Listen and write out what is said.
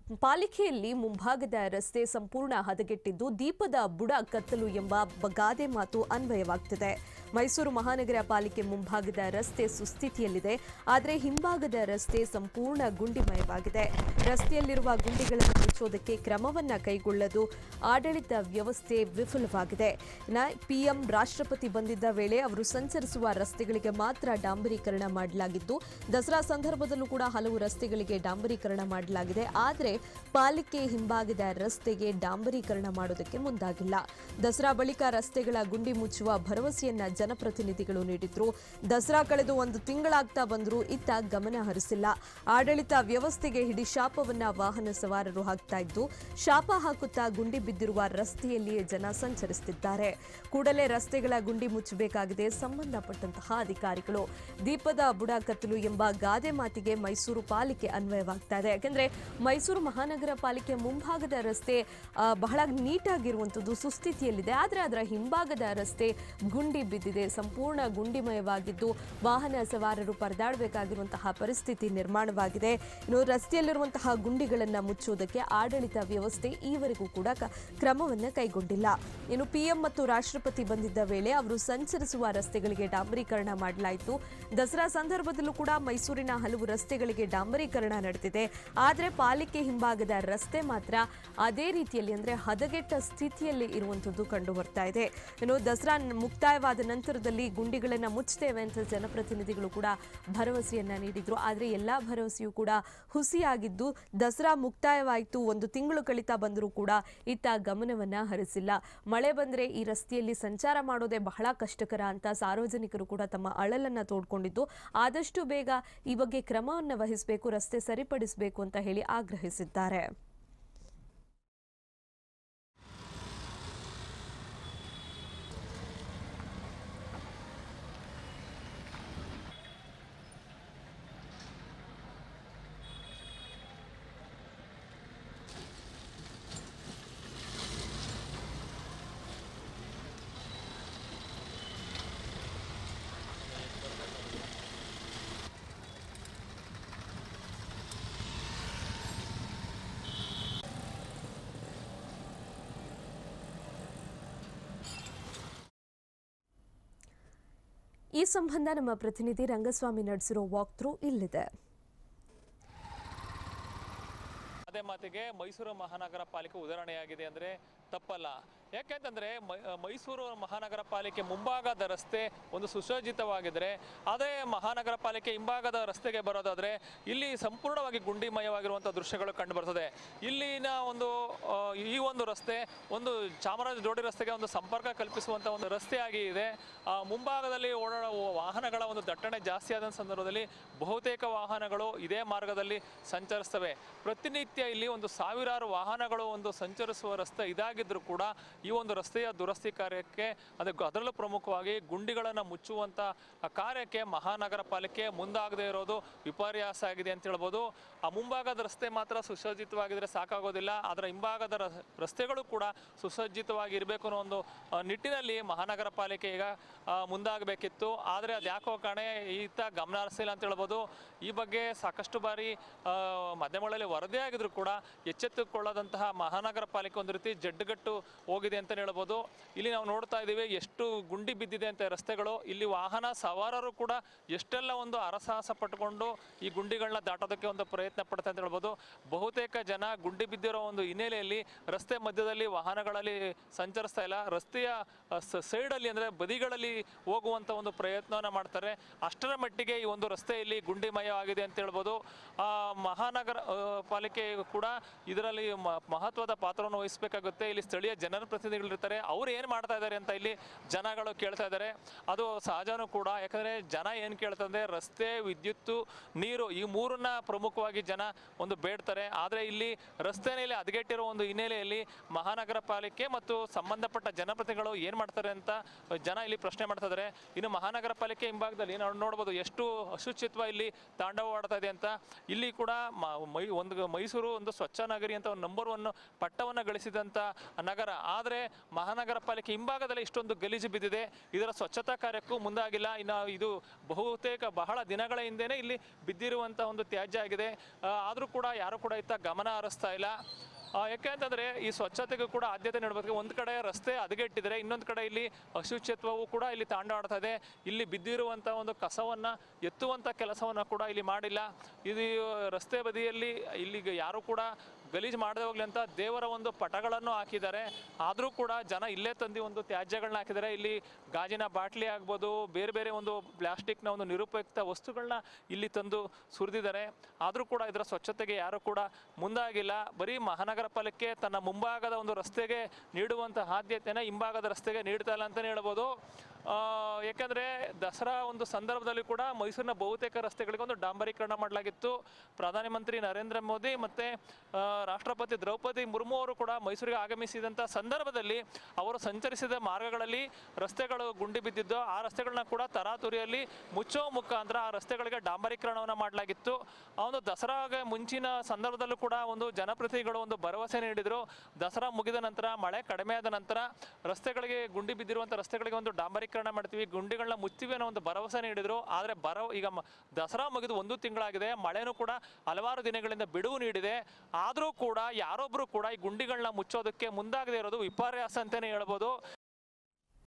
ಪಾಲಿಕೆಯಲ್ಲಿ ಮುಂಭಾಗದ ರಸ್ತೆ ಸಂಪೂರ್ಣ ಹದಗೆಟ್ಟಿದ್ದು ದೀಪದ ಬುಡ ಕತ್ತಲು ಎಂಬ ಬ- ಗಾದೆ ಮಾತು ಅನ್ವಯವಾಗ್ತಿದೆ ಮೈಸೂರು ಮಹಾನಗರ ಪಾಲಿಕೆ ಮುಂಭಾಗದ ರಸ್ತೆ ಸುಸ್ಥಿತಿಯಲ್ಲಿದೆ ಆದರೆ ಹಿಂಭಾಗದ ರಸ್ತೆ ಸಂಪೂರ್ಣ ಗುಂಡಿಮಯವಾಗಿದೆ ರಸ್ತೆಯಲ್ಲಿರುವ ಗುಂಡಿಗಳನ್ನು ಮುಚ್ಚೋದಕ್ಕೆ ಕ್ರಮವನ್ನ ಕೈಗೊಳ್ಳಲು ಆಡಳಿತ ವ್ಯವಸ್ಥೆ ವಿಫಲವಾಗಿದೆ ನ ಪಿಎಂ ರಾಷ್ಟ್ರಪತಿ ಬಂದಿದ್ದ ವೇಳೆ ಅವರು ಸಂಚರಿಸುವ ರಸ್ತೆಗಳಿಗೆ ಮಾತ್ರ ಡಾಂಬರೀಕರಣ ಮಾಡಲಾಗಿದ್ದು ದಸರಾ ಸಂದರ್ಭದಲ್ಲೂ ಕೂಡ ಹಲವು ರಸ್ತೆಗಳಿಗೆ ಡಾಂಬರೀಕರಣ ಮಾಡಲಾಗಿದೆ ಆದರೆ ಪಾಲಿಕೆ ಹಿಂಭಾಗದ ರಸ್ತೆಗೆ ಡಾಂಬರೀಕರಣ ಮಾಡೋದಕ್ಕೆ ಮುಂದಾಗಿಲ್ಲ ದಸರಾ ಬಳಿಕ ರಸ್ತೆಗಳ ಗುಂಡಿ ಮುಚ್ಚುವ ಭರವಸೆಯನ್ನ ಜನಪ್ರತಿನಿಧಿಗಳು ನೀಡಿದ್ರು ದಸರಾ ಕಳೆದು ಒಂದು ತಿಂಗಳಾಗ್ತಾ ಬಂದರೂ ಇತ್ತ ಗಮನ ಹರಿಸಿಲ್ಲ ಆಡಳಿತ ವ್ಯವಸ್ಥೆಗೆ ಹಿಡಿ ಶಾಪವನ್ನ ವಾಹನ ಸವಾರರು ಹಾಕ್ತಾ ಇದ್ದು ಶಾಪ ಹಾಕುತ್ತಾ ಗುಂಡಿ ಬಿದ್ದಿರುವ ರಸ್ತೆಯಲ್ಲಿಯೇ ಜನ ಸಂಚರಿಸುತ್ತಿದ್ದಾರೆ ಕೂಡಲೇ ರಸ್ತೆಗಳ ಗುಂಡಿ ಮುಚ್ಚಬೇಕಾಗಿದೆ ಸಂಬಂಧಪಟ್ಟಂತಹ ಅಧಿಕಾರಿಗಳು ದೀಪದ ಬುಡ ಕತ್ತಲು ಎಂಬ ಗಾದೆ ಮಾತಿಗೆ ಮೈಸೂರು ಪಾಲಿಕೆ ಅನ್ವಯವಾಗ್ತಾ ಇದೆ ಯಾಕೆಂದ್ರೆ ಮೈಸೂರು ಮಹಾನಗರ ಪಾಲಿಕೆ ಮುಂಭಾಗದ ರಸ್ತೆ ಆ, ಬಹಳ ನೀಟಾಗಿರುವಂಥದ್ದು ಸುಸ್ಥಿತಿಯಲ್ಲಿದೆ ಆದರೆ ಅದರ ಹಿಂಭಾಗದ ರಸ್ತೆ ಗುಂಡಿ ಬಿದ್ದಿದೆ ಸಂಪೂರ್ಣ ಗುಂಡಿಮಯವಾಗಿದ್ದು ವಾಹನ ಸವಾರರು ಪರದಾಡಬೇಕಾಗಿರುವಂತಹ ಪರಿಸ್ಥಿತಿ ನಿರ್ಮಾಣವಾಗಿದೆ ಇನ್ನು ರಸ್ತೆಯಲ್ಲಿರುವಂತಹ ಗುಂಡಿಗಳನ್ನು ಮುಚ್ಚುವುದಕ್ಕೆ ಆಡಳಿತ ವ್ಯವಸ್ಥೆ ಈವರೆಗೂ ಕೂಡ ಕ- ಕ್ರಮವನ್ನು ಕೈಗೊಂಡಿಲ್ಲ ಇನ್ನು ಪಿಎಂ ಮತ್ತು ರಾಷ್ಟ್ರಪತಿ ಬಂದಿದ್ದ ವೇಳೆ ಅವರು ಸಂಚರಿಸುವ ರಸ್ತೆಗಳಿಗೆ ಡಾಂಬರೀಕರಣ ಮಾಡಲಾಯಿತು ದಸರಾ ಸಂದರ್ಭದಲ್ಲೂ ಕೂಡ ಮೈಸೂರಿನ ಹಲವು ರಸ್ತೆಗಳಿಗೆ ಡಾಂಬರೀಕರಣ ನಡೆದಿದೆ ಆದರೆ ಪಾಲಿಕೆ ಹಿಂಭಾಗದ ರಸ್ತೆ ಮಾತ್ರ ಅದೇ ರೀತಿಯಲ್ಲಿ ಅಂದ್ರೆ ಹದಗೆಟ್ಟ ಸ್ಥಿತಿಯಲ್ಲಿ ಇರುವಂಥದ್ದು ಕಂಡು ಬರ್ತಾ ಇದೆ ಇನ್ನು ದಸರಾ ನ- ಮುಕ್ತಾಯವಾದ ನಂತರದಲ್ಲಿ ಗುಂಡಿಗಳನ್ನು ಮುಚ್ಚುತ್ತೇವೆ ಅಂತ ಜನಪ್ರತಿನಿಧಿಗಳು ಕೂಡ ಭರವಸೆಯನ್ನ ನೀಡಿದ್ರು ಆದರೆ ಎಲ್ಲಾ ಭರವಸೆಯೂ ಕೂಡ ಹುಸಿಯಾಗಿದ್ದು ದಸರಾ ಮುಕ್ತಾಯವಾಯಿತು ಒಂದು ತಿಂಗಳು ಕಳೀತಾ ಬಂದರೂ ಕೂಡ ಇತ್ತ ಗಮನವನ್ನ ಹರಿಸಿಲ್ಲ ಮಳೆ ಬಂದ್ರೆ ಈ ರಸ್ತೆಯಲ್ಲಿ ಸಂಚಾರ ಮಾಡೋದೇ ಬಹಳ ಕಷ್ಟಕರ ಅಂತ ಸಾರ್ವಜನಿಕರು ಕೂಡ ತಮ್ಮ ಅಳಲನ್ನ ತೋಡ್ಕೊಂಡಿದ್ದು ಆದಷ್ಟು ಬೇಗ ಈ ಬಗ್ಗೆ ಕ್ರಮವನ್ನು ವಹಿಸಬೇಕು ರಸ್ತೆ ಸರಿಪಡಿಸಬೇಕು ಅಂತ ಹೇಳಿ ಆಗ್ರಹಿಸಿದ್ದಾರೆ ಈ ಸಂಬಂಧ ನಮ್ಮ ಪ್ರತಿನಿಧಿ ರಂಗಸ್ವಾಮಿ ನಡೆಸಿರೋ ವಾಕ್ ಥ್ರೂ ಇಲ್ಲಿದೆ ಅದೇ ಮಾತಿಗೆ ಮೈಸೂರು ಮಹಾನಗರ ಪಾಲಿಕೆ ಉದಾಹರಣೆಯಾಗಿದೆ ಅಂದರೆ ತಪ್ಪಲ್ಲ ಯಾಕೆಂತಂದರೆ ಮೈಸೂರು ಮಹಾನಗರ ಪಾಲಿಕೆ ಮುಂಭಾಗದ ರಸ್ತೆ ಒಂದು ಸುಸಜ್ಜಿತವಾಗಿದ್ದರೆ ಅದೇ ಮಹಾನಗರ ಪಾಲಿಕೆ ಹಿಂಭಾಗದ ರಸ್ತೆಗೆ ಬರೋದಾದರೆ ಇಲ್ಲಿ ಸಂಪೂರ್ಣವಾಗಿ ಗುಂಡಿಮಯವಾಗಿರುವಂಥ ದೃಶ್ಯಗಳು ಕಂಡು ಬರ್ತದೆ ಇಲ್ಲಿನ ಒಂದು ಆ, ಈ ಒಂದು ರಸ್ತೆ ಒಂದು ಚಾಮರಾಜ ಜೋಡಿ ರಸ್ತೆಗೆ ಒಂದು ಸಂಪರ್ಕ ಕಲ್ಪಿಸುವಂಥ ಒಂದು ರಸ್ತೆಯಾಗಿ ಇದೆ ಆ, ಮುಂಭಾಗದಲ್ಲಿ ಓಡಾಡುವ ವಾಹನಗಳ ಒಂದು ದಟ್ಟಣೆ ಜಾಸ್ತಿ ಆದ ಸಂದರ್ಭದಲ್ಲಿ ಬಹುತೇಕ ವಾಹನಗಳು ಇದೇ ಮಾರ್ಗದಲ್ಲಿ ಸಂಚರಿಸ್ತವೆ ಪ್ರತಿನಿತ್ಯ ಇಲ್ಲಿ ಒಂದು ಸಾವಿರಾರು ವಾಹನಗಳು ಒಂದು ಸಂಚರಿಸುವ ರಸ್ತೆ ಇದಾಗಿದ್ದರೂ ಕೂಡ ಈ ಒಂದು ರಸ್ತೆಯ ದುರಸ್ತಿ ಕಾರ್ಯಕ್ಕೆ ಅದಕ್ಕೆ ಅದರಲ್ಲೂ ಪ್ರಮುಖವಾಗಿ ಗುಂಡಿಗಳನ್ನು ಮುಚ್ಚುವಂಥ ಕಾರ್ಯಕ್ಕೆ ಮಹಾನಗರ ಪಾಲಿಕೆ ಮುಂದಾಗದೇ ಇರೋದು ವಿಪರ್ಯಾಸ ಆಗಿದೆ ಅಂತ ಹೇಳ್ಬೋದು ಆ ಮುಂಭಾಗದ ರಸ್ತೆ ಮಾತ್ರ ಸುಸಜ್ಜಿತವಾಗಿದ್ರೆ ಸಾಕಾಗೋದಿಲ್ಲ ಅದರ ಹಿಂಭಾಗದ ರ- ರಸ್ತೆಗಳು ಕೂಡ ಸುಸಜ್ಜಿತವಾಗಿ ಇರಬೇಕು ಅನ್ನೋ ಒಂದು ಆ, ನಿಟ್ಟಿನಲ್ಲಿ ಮಹಾನಗರ ಪಾಲಿಕೆ ಈಗ ಆ, ಮುಂದಾಗಬೇಕಿತ್ತು ಆದರೆ ಅದು ಯಾಕೋ ಕಾಣೆ ಈತ ಗಮನ ಹರಿಸಿಲ್ಲ ಅಂತ ಹೇಳ್ಬೋದು ಈ ಬಗ್ಗೆ ಸಾಕಷ್ಟು ಬಾರಿ ಆ, ಮಾಧ್ಯಮಗಳಲ್ಲಿ ವರದಿ ಆಗಿದ್ರು ಕೂಡ ಎಚ್ಚೆತ್ತುಕೊಳ್ಳದಂತಹ ಮಹಾನಗರ ಪಾಲಿಕೆ ಒಂದು ರೀತಿ ಜಡ್ಡುಗಟ್ಟು ಹೋಗಿದೆ ಅಂತಲೇ ಹೇಳ್ಬೋದು ಇಲ್ಲಿ ನಾವು ನೋಡ್ತಾ ಇದ್ದೀವಿ ಎಷ್ಟು ಗುಂಡಿ ಬಿದ್ದಿದೆ ಅಂತ ರಸ್ತೆಗಳು ಇಲ್ಲಿ ವಾಹನ ಸವಾರರು ಕೂಡ ಎಷ್ಟೆಲ್ಲ ಒಂದು ಅರಸಾಹಸ ಪಟ್ಟುಕೊಂಡು ಈ ಗುಂಡಿಗಳನ್ನ ದಾಟೋದಕ್ಕೆ ಒಂದು ಪ್ರಯತ್ನ ಪಡ್ತಾರೆ ಅಂತ ಹೇಳ್ಬೋದು ಬಹುತೇಕ ಜನ ಗುಂಡಿ ಬಿದ್ದಿರೋ ಒಂದು ಹಿನ್ನೆಲೆಯಲ್ಲಿ ರಸ್ತೆ ಮಧ್ಯದಲ್ಲಿ ವಾಹನಗಳಲ್ಲಿ ಸಂಚರಿಸ್ತಾ ಇಲ್ಲ ರಸ್ತೆಯ ಅ, ಸ- ಸೈಡಲ್ಲಿ ಅಂದರೆ ಬದಿಗಳಲ್ಲಿ ಹೋಗುವಂಥ ಒಂದು ಪ್ರಯತ್ನವನ್ನು ಮಾಡ್ತಾರೆ ಅಷ್ಟರ ಮಟ್ಟಿಗೆ ಈ ಒಂದು ರಸ್ತೆಯಲ್ಲಿ ಗುಂಡಿಮಯವಾಗಿದೆ ಅಂತ ಹೇಳ್ಬೋದು ಆ, ಮಹಾನಗರ ಆ, ಪಾಲಿಕೆ ಕೂಡ ಇದರಲ್ಲಿ ಮ- ಮಹತ್ವದ ಪಾತ್ರವನ್ನು ವಹಿಸಬೇಕಾಗುತ್ತೆ ಇಲ್ಲಿ ಸ್ಥಳೀಯ ಜನಪ್ರತಿನಿಧಿಗಳು ಇರ್ತಾರೆ ಅವ್ರು ಏನು ಮಾಡ್ತಾ ಇದ್ದಾರೆ ಅಂತ ಇಲ್ಲಿ ಜನಗಳು ಕೇಳ್ತಾ ಇದ್ದಾರೆ ಅದು ಸಹಜನೂ ಕೂಡ ಯಾಕಂದರೆ ಜನ ಏನು ಕೇಳ್ತಂದ್ರೆ ರಸ್ತೆ ವಿದ್ಯುತ್ತು ನೀರು ಈ ಮೂರನ್ನ ಪ್ರಮುಖವಾಗಿ ಜನ ಒಂದು ಬೇಡ್ತಾರೆ ಆದರೆ ಇಲ್ಲಿ ರಸ್ತೆಯಲ್ಲಿ ಹದಗೆಟ್ಟಿರೋ ಒಂದು ಹಿನ್ನೆಲೆಯಲ್ಲಿ ಮಹಾನಗರ ಪಾಲಿಕೆ ಮತ್ತು ಸಂಬಂಧಪಟ್ಟ ಜನಪ್ರತಿನಿಧಿಗಳು ಏನು ಮಾಡ್ತಾರೆ ಅಂತ ಜನ ಇಲ್ಲಿ ಪ್ರಶ್ನೆ ಮಾಡ್ತಾ ಇದ್ದಾರೆ ಇನ್ನು ಮಹಾನಗರ ಪಾಲಿಕೆ ಹಿಂಭಾಗದಲ್ಲಿ ನಾವು ನೋಡ್ಬೋದು ಎಷ್ಟು ಅಶುಚಿತ್ವ ಇಲ್ಲಿ ತಾಂಡವವಾಡ್ತಾ ಇದೆ ಅಂತ ಇಲ್ಲಿ ಕೂಡ ಮ- ಮೈ ಒಂದು ಮೈಸೂರು ಒಂದು ಸ್ವಚ್ಛ ನಗರಿ ಅಂತ ಒಂದು ನಂಬರ್ ಒನ್ ಪಟ್ಟವನ್ನು ಗಳಿಸಿದಂಥ ನಗರ ಆದರೆ ಆದರೆ ಮಹಾನಗರ ಪಾಲಿಕೆ ಹಿಂಭಾಗದಲ್ಲಿ ಇಷ್ಟೊಂದು ಗಲೀಜು ಬಿದ್ದಿದೆ ಇದರ ಸ್ವಚ್ಛತಾ ಕಾರ್ಯಕ್ಕೂ ಮುಂದಾಗಿಲ್ಲ ಇನ್ನು ಇದು ಬಹುತೇಕ ಬಹಳ ದಿನಗಳ ಹಿಂದೆನೇ ಇಲ್ಲಿ ಬಿದ್ದಿರುವಂಥ ಒಂದು ತ್ಯಾಜ್ಯ ಆಗಿದೆ ಆದರೂ ಕೂಡ ಯಾರು ಕೂಡ ಇತ್ತ ಗಮನ ಹರಿಸ್ತಾ ಇಲ್ಲ ಆ, ಯಾಕೆ ಅಂತಂದ್ರೆ ಈ ಸ್ವಚ್ಛತೆಗೂ ಕೂಡ ಆದ್ಯತೆ ನೀಡಬೇಕು ಒಂದು ಕಡೆ ರಸ್ತೆ ಹದಗೆಟ್ಟಿದ್ರೆ ಇನ್ನೊಂದು ಕಡೆ ಇಲ್ಲಿ ಅಶುಚಿತ್ವವು ಕೂಡ ಇಲ್ಲಿ ತಾಂಡಾಡ್ತಾ ಇದೆ ಇಲ್ಲಿ ಬಿದ್ದಿರುವಂಥ ಒಂದು ಕಸವನ್ನ ಎತ್ತುವಂಥ ಕೆಲಸವನ್ನ ಕೂಡ ಇಲ್ಲಿ ಮಾಡಿಲ್ಲ ಇದು ರಸ್ತೆ ಬದಿಯಲ್ಲಿ ಇಲ್ಲಿಗೆ ಯಾರು ಕೂಡ ಗಲೀಜು ಮಾಡದೆ ಹೋಗ್ಲಿ ಅಂತ ದೇವರ ಒಂದು ಪಟಗಳನ್ನು ಹಾಕಿದ್ದಾರೆ ಆದರೂ ಕೂಡ ಜನ ಇಲ್ಲೇ ತಂದು ಒಂದು ತ್ಯಾಜ್ಯಗಳನ್ನ ಹಾಕಿದ್ದಾರೆ ಇಲ್ಲಿ ಗಾಜಿನ ಬಾಟ್ಲಿ ಆಗ್ಬೋದು ಬೇರೆ ಬೇರೆ ಒಂದು ಪ್ಲಾಸ್ಟಿಕ್ನ ಒಂದು ನಿರುಪಯುಕ್ತ ವಸ್ತುಗಳನ್ನ ಇಲ್ಲಿ ತಂದು ಸುರಿದಿದ್ದಾರೆ ಆದರೂ ಕೂಡ ಇದರ ಸ್ವಚ್ಛತೆಗೆ ಯಾರು ಕೂಡ ಮುಂದಾಗಿಲ್ಲ ಬರೀ ಮಹಾನಗರ ಪಾಲಿಕೆ ತನ್ನ ಮುಂಭಾಗದ ಒಂದು ರಸ್ತೆಗೆ ನೀಡುವಂಥ ಆದ್ಯತೆನ ಹಿಂಭಾಗದ ರಸ್ತೆಗೆ ನೀಡ್ತಾ ಇಲ್ಲ ಅಂತಲೇ ಹೇಳ್ಬೋದು ಆ, ಯಾಕಂದ್ರೆ ದಸರಾ ಒಂದು ಸಂದರ್ಭದಲ್ಲಿ ಕೂಡ ಮೈಸೂರಿನ ಬಹುತೇಕ ರಸ್ತೆಗಳಿಗೆ ಒಂದು ಡಾಂಬರೀಕರಣ ಮಾಡಲಾಗಿತ್ತು ಪ್ರಧಾನಮಂತ್ರಿ ನರೇಂದ್ರ ಮೋದಿ ಮತ್ತೆ ಆ, ರಾಷ್ಟ್ರಪತಿ ದ್ರೌಪದಿ ಮುರ್ಮು ಅವರು ಕೂಡ ಮೈಸೂರಿಗೆ ಆಗಮಿಸಿದಂಥ ಸಂದರ್ಭದಲ್ಲಿ ಅವರು ಸಂಚರಿಸಿದ ಮಾರ್ಗಗಳಲ್ಲಿ ರಸ್ತೆಗಳು ಗುಂಡಿ ಬಿದ್ದಿದ್ದು ಆ ರಸ್ತೆಗಳನ್ನ ಕೂಡ ತರಾತುರಿಯಲ್ಲಿ ಮುಚ್ಚೋ ಮುಖಾಂತರ ಆ ರಸ್ತೆಗಳಿಗೆ ಡಾಂಬರೀಕರಣವನ್ನು ಮಾಡಲಾಗಿತ್ತು ಆ ಒಂದು ದಸರಾಗೆ ಮುಂಚಿನ ಸಂದರ್ಭದಲ್ಲೂ ಕೂಡ ಒಂದು ಜನಪ್ರತಿನಿಧಿಗಳು ಒಂದು ಭರವಸೆ ನೀಡಿದರು ದಸರಾ ಮುಗಿದ ನಂತರ ಮಳೆ ಕಡಿಮೆ ಆದ ನಂತರ ರಸ್ತೆಗಳಿಗೆ ಗುಂಡಿ ಬಿದ್ದಿರುವಂಥ ರಸ್ತೆಗಳಿಗೆ ಒಂದು ಡಾಂಬರೀಕರಣ ಮಾಡ್ತೀವಿ ಗುಂಡಿಗಳನ್ನ ಮುಚ್ತೀವಿ ಅನ್ನೋ ಒಂದು ಭರವಸೆ ನೀಡಿದರು ಆದರೆ ಬರ ಈಗ ಮ- ದಸರಾ ಮುಗಿದು ಒಂದು ತಿಂಗಳಾಗಿದೆ ಮಳೆನೂ ಕೂಡ ಹಲವಾರು ದಿನಗಳಿಂದ ಬಿಡುವು ನೀಡಿದೆ ಆದರೂ ಕೂಡ ಯಾರೊಬ್ಬರು ಕೂಡ ಈ ಗುಂಡಿಗಳನ್ನ ಮುಚ್ಚೋದಕ್ಕೆ ಮುಂದಾಗದೇ ಇರೋದು ವಿಪರ್ಯಾಸ ಅಂತಲೇ ಹೇಳ್ಬೋದು